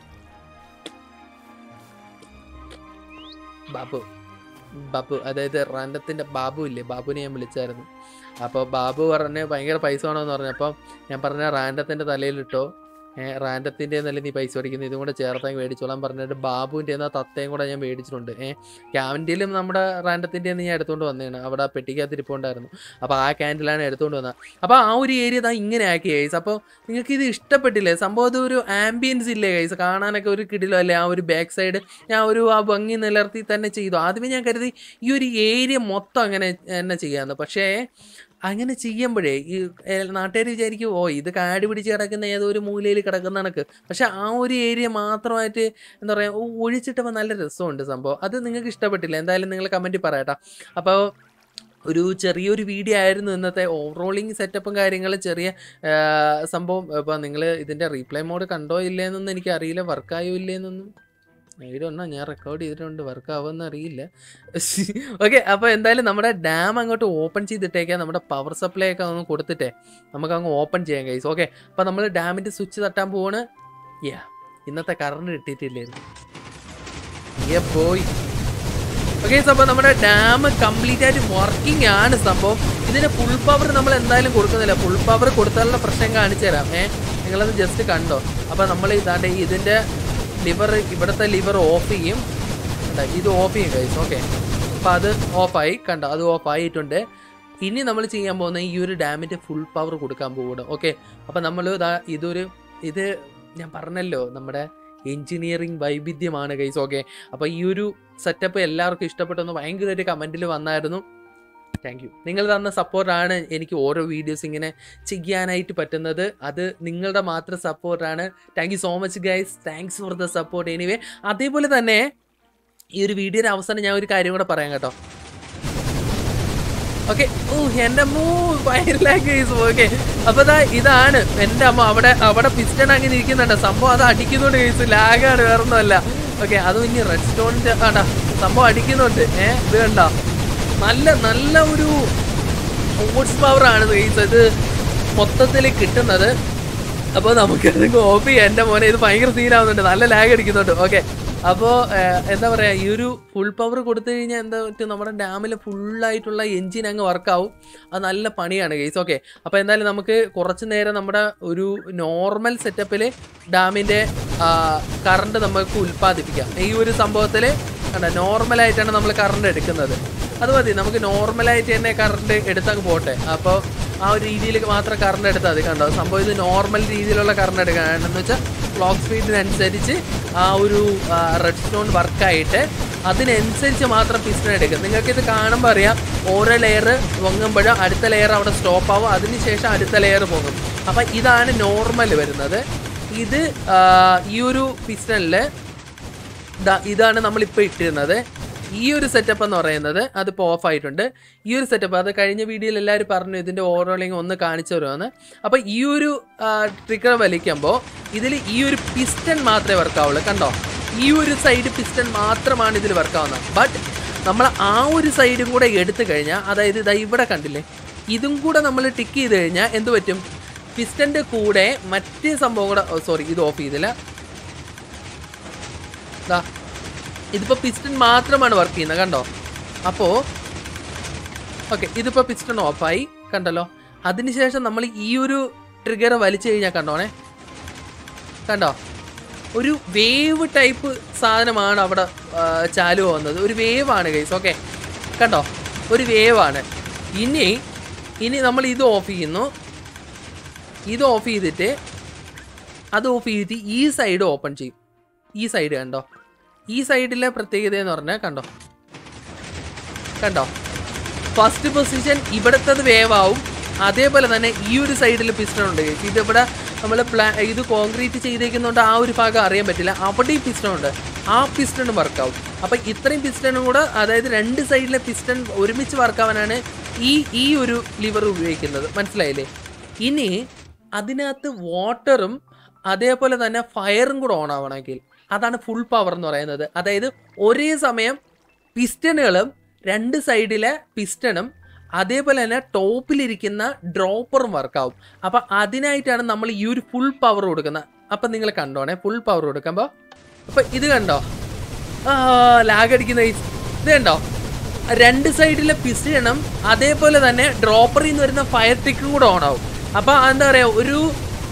ബാബു ബാബു അതായത് റാൻഡത്തിൻ്റെ ബാബു ഇല്ലേ ബാബുവിനെ ഞാൻ വിളിച്ചായിരുന്നു അപ്പോൾ ബാബു പറഞ്ഞ് ഭയങ്കര പൈസ വേണമെന്ന് പറഞ്ഞപ്പോൾ ഞാൻ പറഞ്ഞ റാൻഡത്തിൻ്റെ തലയിലിട്ടോ ഏഹ് റാൻഡത്തിൻ്റെ എന്നല്ലേ നീ പൈസ മേടിക്കുന്നത് ഇതും കൂടെ ചേർത്താൽ മേടിച്ചോളാൻ പറഞ്ഞിട്ട് ബാബുവിൻ്റെ എന്നാ തത്തയും കൂടെ ഞാൻ മേടിച്ചിട്ടുണ്ട് ഏഹ് ക്യാൻറ്റീലും നമ്മുടെ റാൻഡത്തിൻ്റെ ഞാൻ എടുത്തുകൊണ്ട് വന്നതാണ് അവിടെ ആ പെട്ടിക്കകത്ത് ഇരിപ്പുണ്ടായിരുന്നു അപ്പോൾ ആ ക്യാൻഡിലാണ് എടുത്തുകൊണ്ട് വന്നത് അപ്പോൾ ആ ഒരു ഏരിയ താ ഇങ്ങനെ ആക്കി ഗൈസ് അപ്പോൾ നിങ്ങൾക്ക് ഇത് ഇഷ്ടപ്പെട്ടില്ലേ സംഭവം ഇത് ഒരു ആംബിയൻസ് ഇല്ലേ ഗൈസ് കാണാനൊക്കെ ഒരു കിടിലോ അല്ലേ ആ ഒരു ബാക്ക് സൈഡ് ഞാൻ ഒരു ആ ഭംഗി നിലർത്തി തന്നെ ചെയ്തു ആദ്യമേ ഞാൻ കരുതി ഈ ഒരു ഏരിയ മൊത്തം അങ്ങനെ തന്നെ ചെയ്യാമെന്ന് പക്ഷേ അങ്ങനെ ചെയ്യുമ്പോഴേ ഈ നാട്ടുകാർ വിചാരിക്കും ഓ ഇത് കാട് പിടിച്ച് കിടക്കുന്ന ഏതോ ഒരു മൂലയിൽ കിടക്കുന്ന കണക്ക് പക്ഷെ ആ ഒരു ഏരിയ മാത്രമായിട്ട് എന്താ പറയുക ഒഴിച്ചിട്ടപ്പോൾ നല്ല രസമുണ്ട് സംഭവം അത് നിങ്ങൾക്ക് ഇഷ്ടപ്പെട്ടില്ല എന്തായാലും നിങ്ങൾ കമൻറ്റ് പറയട്ടോ അപ്പോൾ ഒരു ചെറിയൊരു വീഡിയോ ആയിരുന്നു ഇന്നത്തെ ഓവറോളിങ് സെറ്റപ്പും കാര്യങ്ങളും ചെറിയ ആ, സംഭവം ഇപ്പോൾ നിങ്ങൾ ഇതിൻ്റെ റീപ്ലൈ മോഡ് കണ്ടോ ഇല്ലേന്നൊന്നും എനിക്കറിയില്ല വർക്കായോ ഇല്ലേന്നൊന്നും ഇതൊന്നാ ഞാൻ റെക്കോർഡ് ചെയ്തിട്ടുണ്ട് വർക്ക് ആവുമെന്ന് അറിയില്ല ഓക്കെ അപ്പോൾ എന്തായാലും നമ്മുടെ ഡാം അങ്ങോട്ട് ഓപ്പൺ ചെയ്തിട്ടേക്കാം നമ്മുടെ പവർ സപ്ലൈ ഒക്കെ ഒന്ന് കൊടുത്തിട്ടേ നമുക്ക് അങ്ങ് ഓപ്പൺ ചെയ്യാം കൈസ് ഓക്കെ അപ്പോൾ നമ്മൾ ഡാമിൻ്റെ സ്വിച്ച് തട്ടാൻ പോവാണ് യാ ഇന്നത്തെ കറണ്ട് കിട്ടിയിട്ടില്ലായിരുന്നു ഏ പോയി ഓക്കെ അപ്പോൾ നമ്മുടെ ഡാം കംപ്ലീറ്റ് ആയിട്ട് വർക്കിംഗ് ആണ് സംഭവം ഇതിന് ഫുൾ പവർ നമ്മൾ എന്തായാലും കൊടുക്കുന്നില്ല ഫുൾ പവർ കൊടുത്താലുള്ള പ്രശ്നം കാണിച്ചു തരാം ഏ നിങ്ങളത് ജസ്റ്റ് കണ്ടോ അപ്പോൾ നമ്മൾ ഇതാണ്ട് ഇതിൻ്റെ ലിവർ ഇവിടുത്തെ ലിവർ ഓഫ് ചെയ്യും കണ്ടോ? ഇത് ഓഫ് ചെയ്യും കൈസ് ഓക്കെ അപ്പോൾ അത് ഓഫായി കണ്ടോ അത് ഓഫ് ആയിട്ടുണ്ട് ഇനി നമ്മൾ ചെയ്യാൻ പോകുന്ന ഈ ഒരു ഡാമിൻ്റെ ഫുൾ പവർ കൊടുക്കാൻ പോവുകയാണ് ഓക്കെ അപ്പോൾ നമ്മൾ ഇതാ ഇതൊരു ഇത് ഞാൻ പറഞ്ഞല്ലോ നമ്മുടെ എഞ്ചിനീയറിംഗ് വൈവിധ്യമാണ് കൈസ് ഓക്കെ അപ്പോൾ ഈ ഒരു സെറ്റപ്പ് എല്ലാവർക്കും ഇഷ്ടപ്പെട്ടെന്ന് ഭയങ്കര ഒരു കമൻറ്റിൽ വന്നായിരുന്നു താങ്ക് യു നിങ്ങൾ തന്ന സപ്പോർട്ടാണ് എനിക്ക് ഓരോ വീഡിയോസ് ഇങ്ങനെ ചെയ്യാനായിട്ട് പറ്റുന്നത് അത് നിങ്ങളുടെ മാത്രം സപ്പോർട്ടാണ് thank you so much guys thanks for the support anyway അതേപോലെ തന്നെ ഈ ഒരു വീഡിയോയുടെ അവസാനം ഞാൻ ഒരു കാര്യം കൂടെ പറയാം കേട്ടോ ഓക്കെ ഓ എൻ്റെ അമ്മോ ഭയങ്കര കേസ് ഓക്കെ അപ്പൊ ദാ ഇതാണ് എൻ്റെ അമ്മ അവിടെ അവിടെ പിസ്റ്റൺ അങ്ങനെ ഇരിക്കുന്നുണ്ട് സംഭവം അത് അടിക്കുന്നുണ്ട് കേസ് ലാഗാണ് വേറൊന്നുമല്ല ഓക്കെ അതും ഇനി റെഡ് സ്റ്റോണിന്റെ ആടാ സംഭവം അടിക്കുന്നുണ്ട് ഏ ഇത് കണ്ടോ നല്ല നല്ല ഒരു ഹോഴ്സ് പവർ ആണ് കേസ് ഇത് മൊത്തത്തിൽ കിട്ടുന്നത് അപ്പോൾ നമുക്കത് ഓഫ് ചെയ്യാം എൻ്റെ മോനെ ഇത് ഭയങ്കര സീനാവുന്നുണ്ട് നല്ല ലാഗ് അടിക്കുന്നുണ്ട് ഓക്കെ അപ്പോൾ എന്താ പറയുക ഈ ഒരു ഫുൾ പവർ കൊടുത്തു കഴിഞ്ഞാൽ എന്താ പറ്റും നമ്മുടെ ഡാമിൽ ഫുള്ളായിട്ടുള്ള എൻജിൻ അങ്ങ് വർക്കാവും അത് നല്ല പണിയാണ് കേസ് ഓക്കെ അപ്പോൾ എന്തായാലും നമുക്ക് കുറച്ച് നേരം നമ്മുടെ ഒരു നോർമൽ സെറ്റപ്പിൽ ഡാമിൻ്റെ കറണ്ട് നമുക്ക് ഉൽപ്പാദിപ്പിക്കാം ഈ ഒരു സംഭവത്തിൽ കണ്ട നോർമലായിട്ടാണ് നമ്മൾ കറണ്ട് എടുക്കുന്നത് അത് മതി നമുക്ക് നോർമലായിട്ട് തന്നെ കറണ്ട് എടുത്തങ്ങ് പോട്ടെ അപ്പോൾ ആ ഒരു രീതിയിൽ മാത്രം കറണ്ട് എടുത്താൽ മതി കണ്ടോ സംഭവം ഇത് നോർമൽ രീതിയിലുള്ള കറണ്ട് എടുക്കണം എന്ന് വെച്ചാൽ ക്ലോക്ക് സ്പീഡിനനുസരിച്ച് ആ ഒരു റെഡ് സ്റ്റോൺ വർക്കായിട്ട് അതിനനുസരിച്ച് മാത്രം പിസ്റ്റൺ എടുക്കും നിങ്ങൾക്ക് ഇത് കാണുമ്പോൾ അറിയാം ഓരോ ലെയർ പൊങ്ങുമ്പോഴും അടുത്ത ലെയർ അവിടെ സ്റ്റോപ്പ് ആവും അതിനുശേഷം അടുത്ത ലെയർ പൊങ്ങും അപ്പം ഇതാണ് നോർമൽ വരുന്നത് ഇത് ആ, ഈ ഒരു പിസ്റ്റണിൽ ഇതാണ് നമ്മളിപ്പോൾ ഇട്ടിരുന്നത് ഈ ഒരു സെറ്റപ്പ് എന്ന് പറയുന്നത് അതിപ്പോൾ ഓഫ് ആയിട്ടുണ്ട് ഈ ഒരു സെറ്റപ്പ് അത് കഴിഞ്ഞ വീഡിയോയിൽ എല്ലാവരും പറഞ്ഞു ഇതിൻ്റെ ഓവറോളിങ് ഒന്ന് കാണിച്ചു തരുമെന്ന് അപ്പോൾ ഈ ഒരു ട്രിഗർ വലിക്കുമ്പോൾ ഇതിൽ ഈ ഒരു പിസ്റ്റൺ മാത്രമേ വർക്കാവുള്ളൂ കണ്ടോ ഈ ഒരു സൈഡ് പിസ്റ്റൺ മാത്രമാണ് ഇതിൽ വർക്കാവുന്നത് ബട്ട് നമ്മൾ ആ ഒരു സൈഡും കൂടെ എടുത്തു കഴിഞ്ഞാൽ അതായത് ഇതാ ഇവിടെ കണ്ടില്ലേ ഇതും കൂടെ നമ്മൾ ടിക്ക് ചെയ്ത് കഴിഞ്ഞാൽ എന്ത് പറ്റും പിസ്റ്റൻ്റെ കൂടെ മറ്റേ സംഭവം കൂടെ സോറി ഇത് ഓഫ് ചെയ്തില്ല ദാ ഇതിപ്പോൾ പിസ്റ്റൺ മാത്രമാണ് വർക്ക് ചെയ്യുന്നത് കണ്ടോ അപ്പോൾ ഓക്കെ ഇതിപ്പോൾ പിസ്റ്റൺ ഓഫായി കണ്ടല്ലോ അതിനുശേഷം നമ്മൾ ഈ ഒരു ട്രിഗർ വലിച്ചു കഴിഞ്ഞാൽ കണ്ടോണേ കണ്ടോ ഒരു വേവ് ടൈപ്പ് സാധനമാണ് അവിടെ ആ, ചാലു വന്നത് ഒരു വേവ് ആണ് ഗൈസ് ഓക്കെ കണ്ടോ ഒരു വേവ് ആണ് ഇനി ഇനി നമ്മൾ ഇത് ഓഫ് ചെയ്യുന്നു ഇത് ഓഫ് ചെയ്തിട്ട് അത് ഓഫ് ചെയ്തിട്ട് ഈ സൈഡ് ഓപ്പൺ ചെയ്യും ഈ സൈഡ് കണ്ടോ ഈ സൈഡിലെ പ്രത്യേകത എന്ന് പറഞ്ഞാൽ കണ്ടോ കണ്ടോ ഫസ്റ്റ് പൊസിഷൻ ഇവിടുത്തത് വേവ് ആവും അതേപോലെ തന്നെ ഈ ഒരു സൈഡിൽ പിസ്റ്റൺ ഉണ്ട് guys. ഇതിവിടെ നമ്മൾ പ്ലാ ഇത് കോൺക്രീറ്റ് ചെയ്തേക്കുന്നതുകൊണ്ട് ആ ഒരു ഭാഗം അറിയാൻ പറ്റില്ല അവിടെ ഈ പിസ്റ്റൺ ഉണ്ട് ആ പിസ്റ്റൺ വർക്കാവും അപ്പം ഇത്രയും പിസ്റ്റണും കൂടെ അതായത് രണ്ട് സൈഡിലെ പിസ്റ്റൺ ഒരുമിച്ച് വർക്കാവാനാണ് ഈ ഈ ഒരു ലിവർ ഉപയോഗിക്കുന്നത് മനസ്സിലായില്ലേ ഇനി അതിനകത്ത് വാട്ടറും അതേപോലെ തന്നെ ഫയറും കൂടെ ഓൺ ആവണമെങ്കിൽ അതാണ് ഫുൾ പവർ എന്ന് പറയുന്നത് അതായത് ഒരേ സമയം പിസ്റ്റണുകളും രണ്ട് സൈഡിലെ പിസ്റ്റണും അതേപോലെ തന്നെ ടോപ്പിലിരിക്കുന്ന ഡ്രോപ്പറും വർക്കാവും അപ്പം അതിനായിട്ടാണ് നമ്മൾ ഈ ഒരു ഫുൾ പവർ കൊടുക്കുന്നത് അപ്പം നിങ്ങൾ കണ്ടോണേ ഫുൾ പവർ കൊടുക്കുമ്പോൾ അപ്പം ഇത് കണ്ടോ ആ ലാഗ് അടിക്കുന്ന ഈ- ഇത് കണ്ടോ രണ്ട് സൈഡിലെ പിസ്റ്റണും അതേപോലെ തന്നെ ഡ്രോപ്പറിൽ നിന്ന് വരുന്ന ഫയർ ടിക്കും കൂടെ ഓൺ ആവും അപ്പം എന്താ പറയുക ഒരു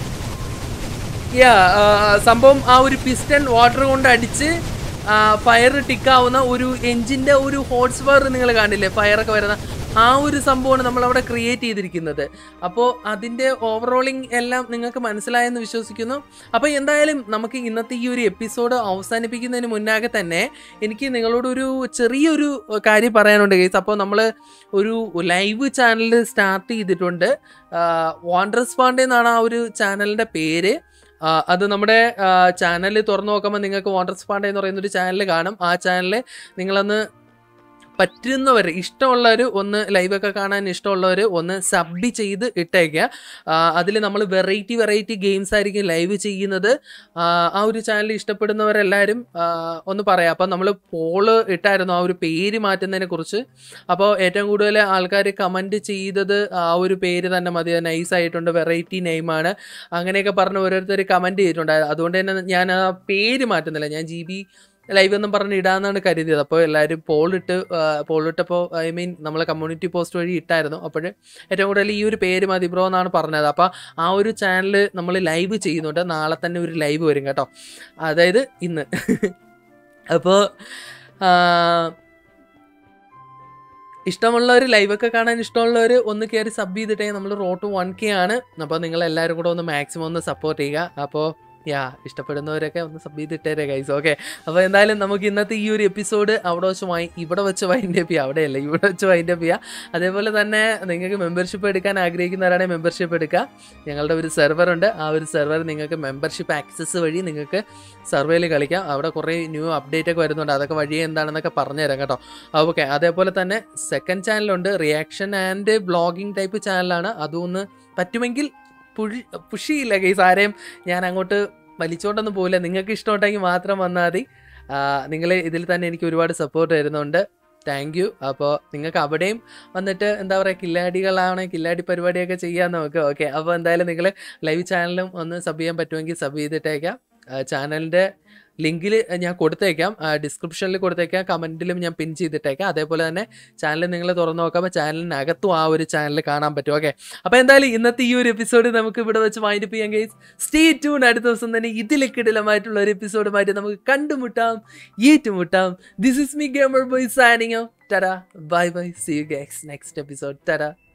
യാ സംഭവം ആ ഒരു പിസ്റ്റൺ വാട്ടർ കൊണ്ട് അടിച്ച് ഫയർ ടിക്കാവുന്ന ഒരു എഞ്ചിന്റെ ഒരു ഹോട്ട്സ് പവർ നിങ്ങൾ കാണില്ലേ ഫയറൊക്കെ വരുന്ന ആ ഒരു സംഭവമാണ് നമ്മൾ അവിടെ ക്രിയേറ്റ് ചെയ്തിരിക്കുന്നത് അപ്പോൾ അതിൻ്റെ ഓവറോളിങ് എല്ലാം നിങ്ങൾക്ക് മനസ്സിലായെന്ന് വിശ്വസിക്കുന്നു അപ്പോൾ എന്തായാലും നമുക്ക് ഇന്നത്തെ ഈ ഒരു എപ്പിസോഡ് അവസാനിപ്പിക്കുന്നതിന് മുന്നാകെ തന്നെ എനിക്ക് നിങ്ങളോട് ഒരു ചെറിയൊരു കാര്യം പറയാനുണ്ട് ഗൈസ് അപ്പോൾ നമ്മൾ ഒരു ലൈവ് ചാനൽ സ്റ്റാർട്ട് ചെയ്തിട്ടുണ്ട് വാണ്ടർസ് പാണ്ഡെ എന്നാണ് ആ ഒരു ചാനലിൻ്റെ പേര് ആ, അത് നമ്മുടെ ചാനൽ തുറന്നു നോക്കുമ്പോൾ നിങ്ങൾക്ക് വാണ്ടർസ് പാണ്ഡെ എന്ന് പറയുന്ന ഒരു ചാനൽ കാണും ആ ചാനൽ നിങ്ങളൊന്ന് പറ്റുന്നവർ ഇഷ്ടമുള്ളവർ ഒന്ന് ലൈവൊക്കെ കാണാൻ ഇഷ്ടമുള്ളവർ ഒന്ന് സബ് ചെയ്ത് ഇട്ടേക്കുക അതിൽ നമ്മൾ വെറൈറ്റി വെറൈറ്റി ഗെയിംസ് ആയിരിക്കും ലൈവ് ചെയ്യുന്നത് ആ, ആ ഒരു ചാനൽ ഇഷ്ടപ്പെടുന്നവരെല്ലാവരും ആ, ഒന്ന് പറയാം അപ്പം നമ്മൾ പോള് ഇട്ടായിരുന്നു ആ ഒരു പേര് മാറ്റുന്നതിനെ കുറിച്ച് അപ്പോൾ ഏറ്റവും കൂടുതൽ ആൾക്കാർ കമൻറ്റ് ചെയ്തത് ആ ഒരു പേര് തന്നെ മതി നൈസ് ആയിട്ടുണ്ട് വെറൈറ്റി നെയിമാണ് അങ്ങനെയൊക്കെ പറഞ്ഞ് ഓരോരുത്തർ കമൻറ്റ് ചെയ്തിട്ടുണ്ട് അതുകൊണ്ട് തന്നെ ഞാൻ ആ പേര് മാറ്റുന്നില്ല ഞാൻ ജി ബി ലൈവ് എന്നും പറഞ്ഞ് ഇടാന്നാണ് കരുതിയത് അപ്പോൾ എല്ലാവരും പോളിട്ട് പോളിട്ടപ്പോൾ ഐ മീൻ നമ്മളെ കമ്മ്യൂണിറ്റി പോസ്റ്റ് വഴി ഇട്ടായിരുന്നു അപ്പോൾ ഏറ്റവും കൂടുതൽ ഈ ഒരു പേര് മതി ബ്രോ എന്നാണ് പറഞ്ഞത് അപ്പോൾ ആ ഒരു ചാനൽ നമ്മൾ ലൈവ് ചെയ്യുന്നുണ്ട് നാളെ തന്നെ ഒരു ലൈവ് വരും കേട്ടോ അതായത് ഇന്ന് അപ്പോൾ ഇഷ്ടമുള്ളവർ ലൈവൊക്കെ കാണാൻ ഇഷ്ടമുള്ളവർ ഒന്ന് കയറി സബ് ചെയ്തിട്ടേ നമ്മൾ റോട്ട് വൺ കെ ആണ് അപ്പോൾ നിങ്ങൾ എല്ലാവരും കൂടെ ഒന്ന് മാക്സിമം ഒന്ന് സപ്പോർട്ട് ചെയ്യുക അപ്പോൾ യാ ഇഷ്ടപ്പെടുന്നവരൊക്കെ ഒന്ന് സബ് ചെയ്തിട്ടേരെ ഗൈസ് ഓക്കെ അപ്പോൾ എന്തായാലും നമുക്ക് ഇന്നത്തെ ഈ ഒരു എപ്പിസോഡ് അവിടെ വെച്ച് വൈ ഇവിടെ വെച്ച് വൈൻഡ് അപ്പ് ചെയ്യാം അവിടെയല്ല ഇവിടെ വെച്ച് വൈൻഡ് അപ്പ് ചെയ്യാം അതേപോലെ തന്നെ നിങ്ങൾക്ക് മെമ്പർഷിപ്പ് എടുക്കാൻ ആഗ്രഹിക്കുന്നവരാണെങ്കിൽ മെമ്പർഷിപ്പ് എടുക്കുക ഞങ്ങളുടെ ഒരു സെർവർ ഉണ്ട് ആ ഒരു സെർവർ നിങ്ങൾക്ക് മെമ്പർഷിപ്പ് ആക്സസ് വഴി നിങ്ങൾക്ക് സർവേയിൽ കളിക്കാം അവിടെ കുറേ ന്യൂ അപ്ഡേറ്റ് ഒക്കെ വരുന്നുണ്ട് അതൊക്കെ വഴി എന്താണെന്നൊക്കെ പറഞ്ഞുതരാം കേട്ടോ ഓക്കെ അതേപോലെ തന്നെ സെക്കൻഡ് ചാനലുണ്ട് റിയാക്ഷൻ ആൻഡ് ബ്ലോഗിംഗ് ടൈപ്പ് ചാനലാണ് അതൊന്ന് പറ്റുമെങ്കിൽ പുഷ് പുഷിയില്ല കേസ് ആരെയും ഞാൻ അങ്ങോട്ട് വലിച്ചോണ്ടൊന്നും പോകില്ല നിങ്ങൾക്ക് ഇഷ്ടമുണ്ടെങ്കിൽ മാത്രം വന്നാൽ മതി നിങ്ങൾ ഇതിൽ തന്നെ എനിക്ക് ഒരുപാട് സപ്പോർട്ട് തരുന്നുണ്ട് താങ്ക് യു അപ്പോൾ നിങ്ങൾക്ക് അവിടെയും വന്നിട്ട് എന്താ പറയുക കില്ലാടികളാണ് കില്ലാടി പരിപാടിയൊക്കെ ചെയ്യാൻ നമുക്ക് ഓക്കെ അപ്പോൾ എന്തായാലും നിങ്ങൾ ലൈവ് ചാനലും ഒന്ന് സബ് ചെയ്യാൻ പറ്റുമെങ്കിൽ സബ് ചെയ്തിട്ടേക്കാം ചാനലിൻ്റെ ലിങ്കിൽ ഞാൻ കൊടുത്തേക്കാം ഡിസ്ക്രിപ്ഷനിൽ കൊടുത്തേക്കാം കമൻറ്റിലും ഞാൻ പിൻ ചെയ്തിട്ടേക്കാം അതേപോലെ തന്നെ ചാനൽ നിങ്ങൾ തുറന്നു നോക്കുമ്പോൾ ചാനലിനകത്തും ആ ഒരു ചാനൽ കാണാൻ പറ്റും ഓക്കെ അപ്പോൾ എന്തായാലും ഇന്നത്തെ ഈ ഒരു എപ്പിസോഡ് നമുക്ക് ഇവിടെ വെച്ച് മൈൻഡ് ചെയ്യാൻ ഗൈസ് സ്റ്റേ ട്യൂൺ അടുത്ത ദിവസം തന്നെ ഇതിലേക്കിടലമായിട്ടുള്ള ഒരു എപ്പിസോഡുമായിട്ട് നമുക്ക് കണ്ടുമുട്ടാം ഏറ്റുമുട്ടാം this is me gamer boy സാനിങ്ങോ tata bye bye see you guys next episode ടടാ